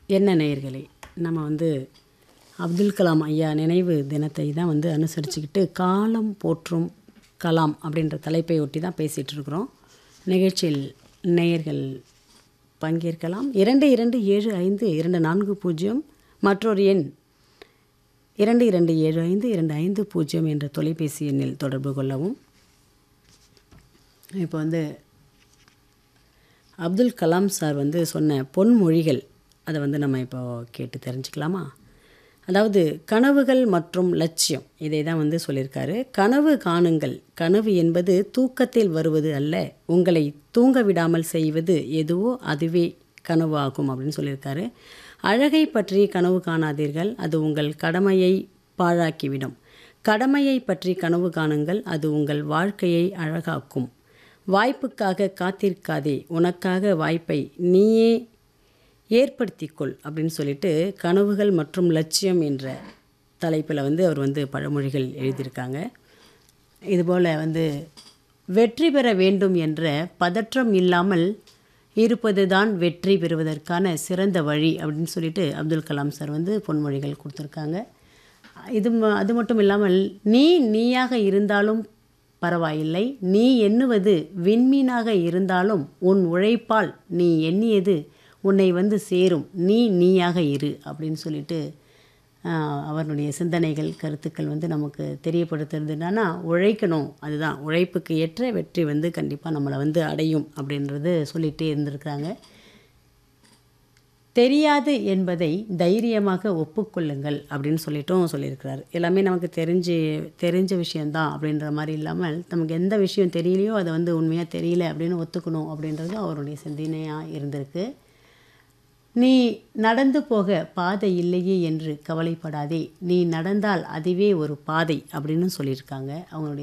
என்ன நேயர்களே நம்ம வந்து அப்துல் கலாம் ஐயா நினைவு தினத்தை தான் வந்து அனுசரிச்சுக்கிட்டு காலம் போற்றும் கலாம் அப்படின்ற தலைப்பை ஒட்டி தான் பேசிகிட்டு இருக்கிறோம் நிகழ்ச்சியில் நேயர்கள் பங்கேற்கலாம் இரண்டு இரண்டு ஏழு ஐந்து இரண்டு நான்கு பூஜ்ஜியம் மற்றொரு எண் இரண்டு இரண்டு ஏழு ஐந்து இரண்டு ஐந்து பூஜ்ஜியம் என்ற தொலைபேசி எண்ணில் தொடர்பு கொள்ளவும் இப்போ வந்து அப்துல் கலாம் சார் வந்து சொன்ன பொன்மொழிகள் அதை வந்து நம்ம இப்போ கேட்டு தெரிஞ்சுக்கலாமா அதாவது கனவுகள் மற்றும் லட்சியம் இதை தான் வந்து சொல்லியிருக்காரு கனவு காணுங்கள் கனவு என்பது தூக்கத்தில் வருவது அல்ல உங்களை தூங்க விடாமல் செய்வது எதுவோ அதுவே கனவு ஆகும் அப்படின்னு சொல்லியிருக்காரு அழகை பற்றி கனவு காணாதீர்கள் அது உங்கள் கடமையை பாழாக்கிவிடும் கடமையை பற்றி கனவு காணுங்கள் அது உங்கள் வாழ்க்கையை அழகாக்கும் வாய்ப்புக்காக காத்திருக்காதே உனக்காக வாய்ப்பை நீயே ஏற்படுத்திக்கொள் அப்படின்னு சொல்லிட்டு கனவுகள் மற்றும் லட்சியம் என்ற தலைப்பில் வந்து அவர் வந்து பழமொழிகள் எழுதியிருக்காங்க இதுபோல் வந்து வெற்றி பெற வேண்டும் என்ற பதற்றம் இல்லாமல் இருப்பது தான் வெற்றி பெறுவதற்கான சிறந்த வழி அப்படின்னு சொல்லிட்டு அப்துல் கலாம் சார் வந்து பொன்மொழிகள் கொடுத்துருக்காங்க இது ம- அது மட்டும் இல்லாமல் நீ நீயாக இருந்தாலும் பரவாயில்லை நீ எண்ணுவது விண்மீனாக இருந்தாலும் உன் உழைப்பால் நீ எண்ணியது உன்னை வந்து சேரும் நீ நீயாக இரு அப்படின்னு சொல்லிட்டு ஆஹ், அவருடைய சிந்தனைகள் கருத்துக்கள் வந்து நமக்கு தெரியப்படுத்துறது என்னன்னா உழைக்கணும் அதுதான் உழைப்புக்கு ஏற்ற வெற்றி வந்து கண்டிப்பாக நம்மளை வந்து அடையும் அப்படின்றது சொல்லிகிட்டே இருந்திருக்கிறாங்க தெரியாது என்பதை தைரியமாக ஒப்புக்கொள்ளுங்கள் அப்படின்னு சொல்லிட்டும் சொல்லியிருக்கிறாரு எல்லாமே நமக்கு தெரிஞ்சு தெரிஞ்ச விஷயந்தான் அப்படின்ற மாதிரி இல்லாமல் நமக்கு எந்த விஷயம் தெரியலையோ அதை வந்து உண்மையாக தெரியல அப்படின்னு ஒத்துக்கணும் அப்படின்றது அவருடைய சிந்தனையாக இருந்திருக்கு நீ நடந்து போக பாதை இல்லையே என்று கவலைப்படாதே நீ நடந்தால் அதுவே ஒரு பாதை அப்படின்னு சொல்லியிருக்காங்க அவங்களுடைய